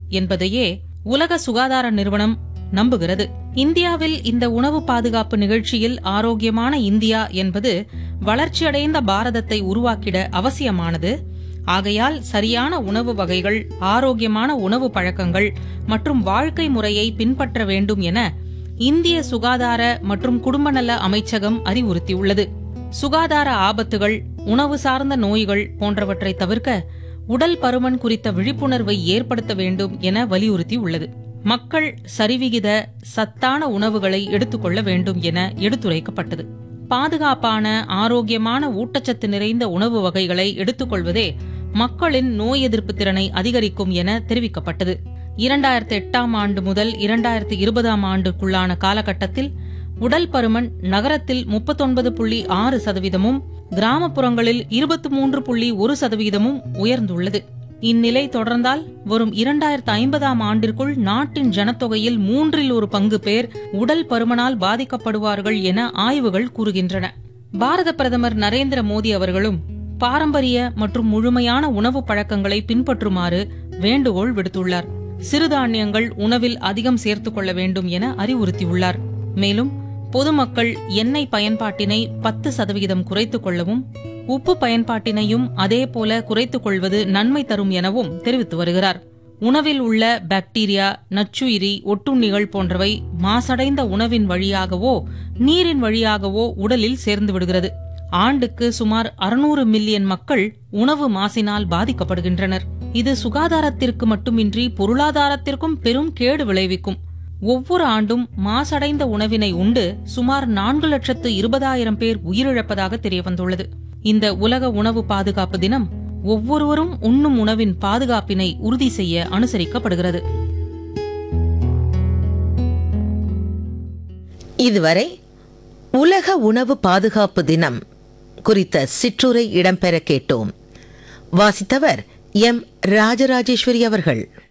என்பதையே உலக சுகாதார நிறுவனம் நம்புகிறது இந்தியாவில் இந்த உணவு பாதுகாப்பு நிகழ்ச்சியில் ஆரோக்கியமான இந்தியா என்பது வளர்ச்சியடைந்த பாரதத்தை உருவாக்கிட அவசியமானது ஆகையால் சரியான உணவு வகைகள் ஆரோக்கியமான உணவு பழக்கங்கள் மற்றும் வாழ்க்கை முறையை பின்பற்ற வேண்டும் என இந்திய சுகாதார மற்றும் குடும்பநல அமைச்சகம் அறிவுறுத்தியுள்ளது சுகாதார ஆபத்துகள் உணவு சார்ந்த நோய்கள் போன்றவற்றை தவிர்க்க உடல் பருமன் குறித்த விழிப்புணர்வை ஏற்படுத்த வேண்டும் என வலியுறுத்தியுள்ளது மக்கள் சரிவிகித சத்தான உணவுகளை எடுத்துக்கொள்ள வேண்டும் என எடுத்துரைக்கப்பட்டது பாதுகாப்பான ஆரோக்கியமான ஊட்டச்சத்து நிறைந்த உணவு வகைகளை எடுத்துக்கொள்வதே மக்களின் நோய் எதிர்ப்பு திறனை அதிகரிக்கும் என தெரிவிக்கப்பட்டது இரண்டாயிரத்தி எட்டாம் ஆண்டு முதல் இரண்டாயிரத்தி இருபதாம் ஆண்டுக்குள்ளான காலகட்டத்தில் உடல் பருமன் நகரத்தில் முப்பத்தொன்பது புள்ளி ஆறு சதவீதமும் கிராமப்புறங்களில் இருபத்தி மூன்று புள்ளி ஒரு சதவீதமும் உயர்ந்துள்ளது இந்நிலை தொடர்ந்தால் வரும் இரண்டாயிரத்து ஐம்பதாம் ஆண்டிற்குள் நாட்டின் ஜனத்தொகையில் மூன்றில் ஒரு பங்கு பேர் உடல் பருமனால் பாதிக்கப்படுவார்கள் என ஆய்வுகள் கூறுகின்றன பாரத பிரதமர் நரேந்திர மோடி அவர்களும் பாரம்பரிய மற்றும் முழுமையான உணவு பழக்கங்களை பின்பற்றுமாறு வேண்டுகோள் விடுத்துள்ளார் சிறுதானியங்கள் உணவில் அதிகம் சேர்த்துக் கொள்ள வேண்டும் என அறிவுறுத்தியுள்ளார் மேலும் பொதுமக்கள் எண்ணெய் பயன்பாட்டினை பத்து சதவிகிதம் குறைத்துக் கொள்ளவும் உப்பு பயன்பாட்டினையும் அதேபோல குறைத்துக் கொள்வது நன்மை தரும் எனவும் தெரிவித்து வருகிறார் உணவில் உள்ள பாக்டீரியா நச்சுயிரி ஒட்டுண்ணிகள் போன்றவை மாசடைந்த உணவின் வழியாகவோ நீரின் வழியாகவோ உடலில் சேர்ந்து விடுகிறது ஆண்டுக்கு சுமார் அறுநூறு மில்லியன் மக்கள் உணவு மாசினால் பாதிக்கப்படுகின்றனர் இது சுகாதாரத்திற்கு மட்டுமின்றி பொருளாதாரத்திற்கும் பெரும் கேடு விளைவிக்கும் ஒவ்வொரு ஆண்டும் மாசடைந்த உணவினை உண்டு சுமார் நான்கு லட்சத்து இருபதாயிரம் பேர் உயிரிழப்பதாக தெரியவந்துள்ளது இந்த உலக உணவு பாதுகாப்பு தினம் ஒவ்வொருவரும் உண்ணும் உணவின் பாதுகாப்பினை உறுதி செய்ய அனுசரிக்கப்படுகிறது இதுவரை உலக உணவு பாதுகாப்பு தினம் குறித்த சிற்றுரை இடம்பெற கேட்டோம் வாசித்தவர் எம் ராஜராஜேஸ்வரி அவர்கள்